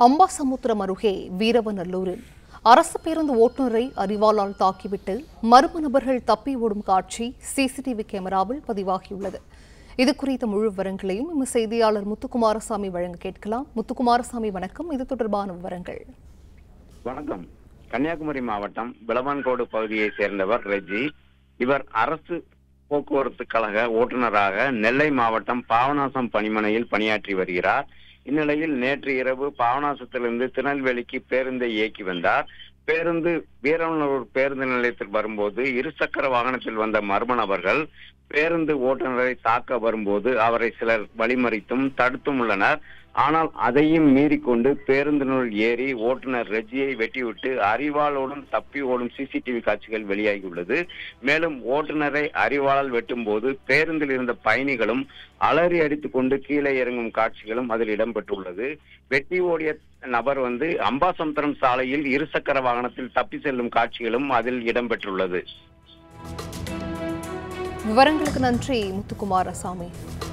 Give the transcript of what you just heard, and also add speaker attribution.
Speaker 1: அம்பாசமுத்திரம் அருகே வீரவநல்லூரில் அரசு பேருந்து ஓட்டுநரை அறிவாளால் தாக்கிவிட்டு மர்ம நபர்கள் தப்பி ஓடும் காட்சி சிசிடிவி கேமராவில் பதிவாகியுள்ளது இது குறித்த முழு விவரங்களையும் எமது செய்தியாளர் முத்துக்குமாரசாமி வழங்க கேட்கலாம் முத்துக்குமாரசாமி வணக்கம் இது தொடர்பான விவரங்கள்
Speaker 2: வணக்கம் கன்னியாகுமரி மாவட்டம் விளவான்கோடு பகுதியைச் சேர்ந்தவர் ரெஜி இவர் அரசு போக்குவரத்து கழக ஓட்டுநராக நெல்லை மாவட்டம் பாவநாசம் பணிமனையில் பணியாற்றி வருகிறார் இந்நிலையில் நேற்று இரவு பாவநாசத்திலிருந்து திருநெல்வேலிக்கு பேருந்தை இயக்கி வந்தார் பேருந்து வீரநல்லூர் பேருந்து நிலையத்தில் வரும்போது இருசக்கர வாகனத்தில் வந்த மர்ம நபர்கள் பேருந்து ஓட்டுநரை தாக்க வரும்போது அவரை சிலர் வழிமறித்தும் தடுத்தும் உள்ளனர் ஆனால் அதையும் மீறிக்கொண்டு பேருந்தினுள் ஏறி ஓட்டுநர் ரெஜியை வெட்டிவிட்டு அறிவாளோடும் தப்பி ஓடும் சிசிடிவி காட்சிகள் வெளியாகியுள்ளது மேலும் ஓட்டுநரை அறிவாளால் வெட்டும் போது பேருந்தில் இருந்த பயணிகளும் அலறி அடித்துக் கொண்டு கீழே இறங்கும் காட்சிகளும் அதில் இடம்பெற்றுள்ளது வெட்டி ஓடிய நபர் வந்து அம்பாசமுத்திரம் சாலையில் இருசக்கர வாகனத்தில் தப்பி செல்லும் காட்சிகளும் அதில் இடம்பெற்றுள்ளது
Speaker 1: விவரங்களுக்கு நன்றி முத்துக்குமாரசாமி